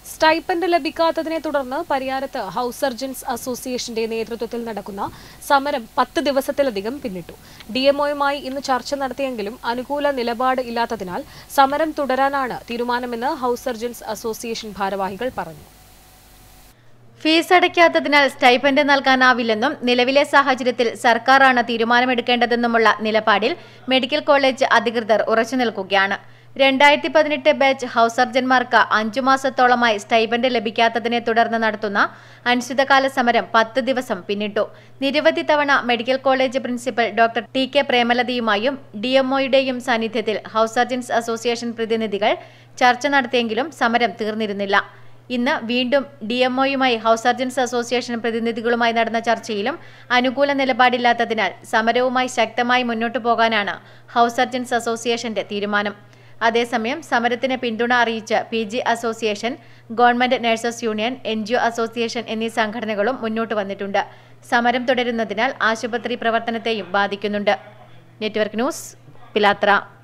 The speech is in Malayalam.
സ്റ്റൈപ്പൻഡ് ലഭിക്കാത്തതിനെ തുടർന്ന് പരിയാരത്ത് ഹൗസ് സർജൻസ് അസോസിയേഷന്റെ നേതൃത്വത്തിൽ നടക്കുന്ന സമരം പത്ത് ദിവസത്തിലധികം പിന്നിട്ടു ഡിഎംഒയുമായി ഇന്ന് ചർച്ച നടത്തിയെങ്കിലും അനുകൂല നിലപാട് ഇല്ലാത്തതിനാൽ സമരം തുടരാനാണ് തീരുമാനമെന്ന് ഹൗസ് സർജൻസ് അസോസിയേഷൻ ഭാരവാഹികൾ പറഞ്ഞു ഫീസ് അടയ്ക്കാത്തതിനാൽ സ്റ്റൈപ്പൻഡ് നൽകാനാവില്ലെന്നും നിലവിലെ സാഹചര്യത്തിൽ സർക്കാരാണ് തീരുമാനമെടുക്കേണ്ടതെന്നുമുള്ള നിലപാടിൽ മെഡിക്കൽ കോളേജ് അധികൃതർ ഉറച്ചു നിൽക്കുകയാണ് രണ്ടായിരത്തി പതിനെട്ട് ബാച്ച് ഹൗസ് സർജൻമാർക്ക് അഞ്ചു മാസത്തോളമായി സ്റ്റൈപ്പൻഡ് ലഭിക്കാത്തതിനെ തുടർന്ന് നടത്തുന്ന അനിശ്ചിതകാല സമരം പത്ത് ദിവസം പിന്നിട്ടു നിരവധി തവണ medical college principal doctor T K പ്രേമലതയുമായും ഡിഎംഒയുടെയും സാന്നിധ്യത്തിൽ ഹൗസ് സർജൻസ് അസോസിയേഷൻ പ്രതിനിധികൾ ചർച്ച നടത്തിയെങ്കിലും സമരം തീർന്നിരുന്നില്ല ഇന്ന് വീണ്ടും ഡിഎംഒയുമായി ഹൗസ് സർജൻസ് അസോസിയേഷൻ പ്രതിനിധികളുമായി നടന്ന ചർച്ചയിലും അനുകൂല നിലപാടില്ലാത്തതിനാൽ സമരവുമായി ശക്തമായി മുന്നോട്ടു പോകാനാണ് ഹൗസ് സർജൻസ് അസോസിയേഷന്റെ തീരുമാനം അതേസമയം സമരത്തിന് പിന്തുണ അറിയിച്ച് P G association government nurses union N G O association എന്നീ സംഘടനകളും മുന്നോട്ട് വന്നിട്ടുണ്ട് സമരം തുടരുന്നതിനാൽ ആശുപത്രി പ്രവർത്തനത്തെയും ബാധിക്കുന്നുണ്ട് നെറ്റ്വർക്ക് ന്യൂസ് പിലാത്ര